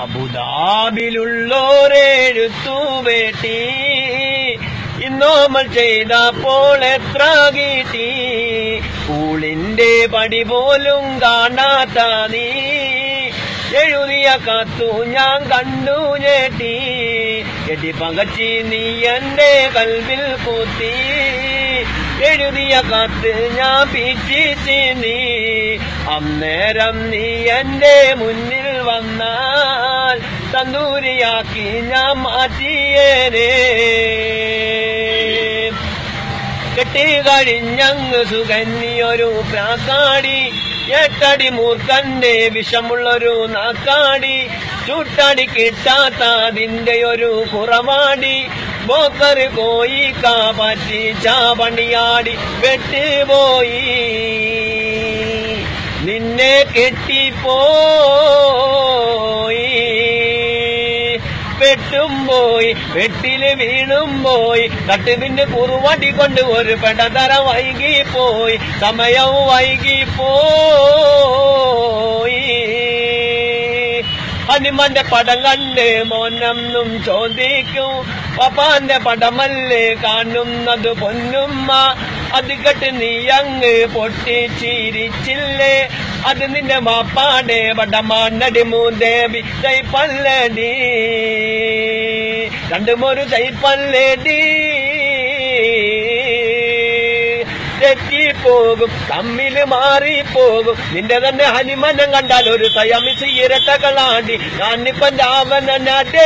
അബുദാബിലുള്ളോരെഴുത്തു വേട്ടി ഇന്നോമൽ ചെയ്തപ്പോൾ എത്ര കിട്ടി പൂളിന്റെ പടി പോലും കാണാത്ത നീ എഴുതിയ കത്തു ഞാൻ കണ്ടു ഞെട്ടി എട്ടി പകച്ചി നീ എന്റെ കൽവിൽ കുത്തി എഴുതിയ കത്ത് ഞാൻ പിച്ചിച്ച് നീ അന്നേരം നീ എന്റെ മുന്നിൽ വന്നാൽ തന്തൂരിയാക്കി ഞാൻ മാറ്റിയേനേ കെട്ടി കഴിഞ്ഞങ്ങ് സുകന്യൊരു പ്രാക്കാടി എട്ടടി മൂർഖന്റെ വിഷമുള്ളൊരു നാക്കാടി ചുട്ടടി കിട്ടാത്ത അതിന്റെ ഒരു കുറവാടി ബോക്കറ് കോയി കാപ്പറ്റി ചാപണിയാടി വെട്ടുപോയി നിന്നെ കെട്ടിപ്പോയി വെട്ടും പോയി വെട്ടില് വീണും പോയി കട്ടുപിന്റെ കുറുവടി കൊണ്ട് ഒരു പെടതര വൈകി പോയി സമയം വൈകി പോയി ഹനുമാന്റെ പടം കണ്ട് മോനൊന്നും ചോദിക്കും പപ്പാന്റെ പടമല്ലേ കാണുന്നത് പൊന്നുമ്മ അത് കെട്ട് നീ അങ്ങ് പൊട്ടിച്ചിരിച്ചില്ലേ അത് നിന്റെ മാപ്പാടെ പടമാനടി മൂദേവി ചൈപ്പല്ലടി രണ്ടുമൊരു ചൈപ്പല്ലടി തെറ്റിപ്പോകും തമ്മിൽ മാറിപ്പോകും നിന്റെ തന്നെ ഹനുമനം കണ്ടാൽ ഒരു തയമിച്ച് ഇരട്ടകളാണ്ടി ഞാനിപ്പം രാവണനടേ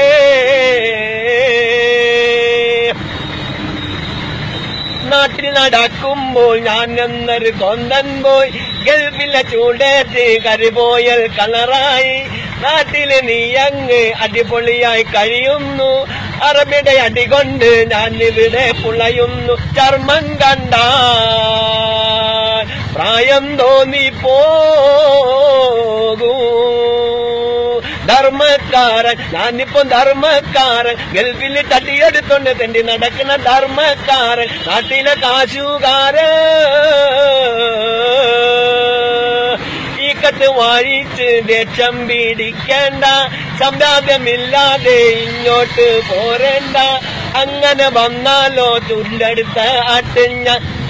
നാട്ടിൽ നടക്കുമ്പോൾ ഞാൻ എന്നൊരു കൊന്തൻ പോയി ഗൾഫിലെ ചൂടേറ്റ് കരിപോയൽ കളറായി നാട്ടില് നീ അങ്ങ് അടിപൊളിയായി കഴിയുന്നു അറബിയുടെ അടികൊണ്ട് ഞാൻ ഇവിടെ പുളയുന്നു ചർമ്മം കണ്ട പ്രായം തോന്നിപ്പോകൂ ധർമ്മക്കാരൻ ഞാനിപ്പോ ധർമ്മക്കാരൻ ഗൾഫിൽ തട്ടിയെടുത്തോണ്ട് തെണ്ടി നടക്കുന്ന ധർമ്മക്കാരൻ നാട്ടിലെ കാശുകാരൻ ഈ കത്ത് വാഴിച്ച് ലക്ഷം പിടിക്കേണ്ട സമ്പാദ്യമില്ലാതെ ഇങ്ങോട്ട് പോരണ്ട അങ്ങനെ വന്നാലോ ചുല്ലെടുത്ത ആട്ടിഞ്ഞ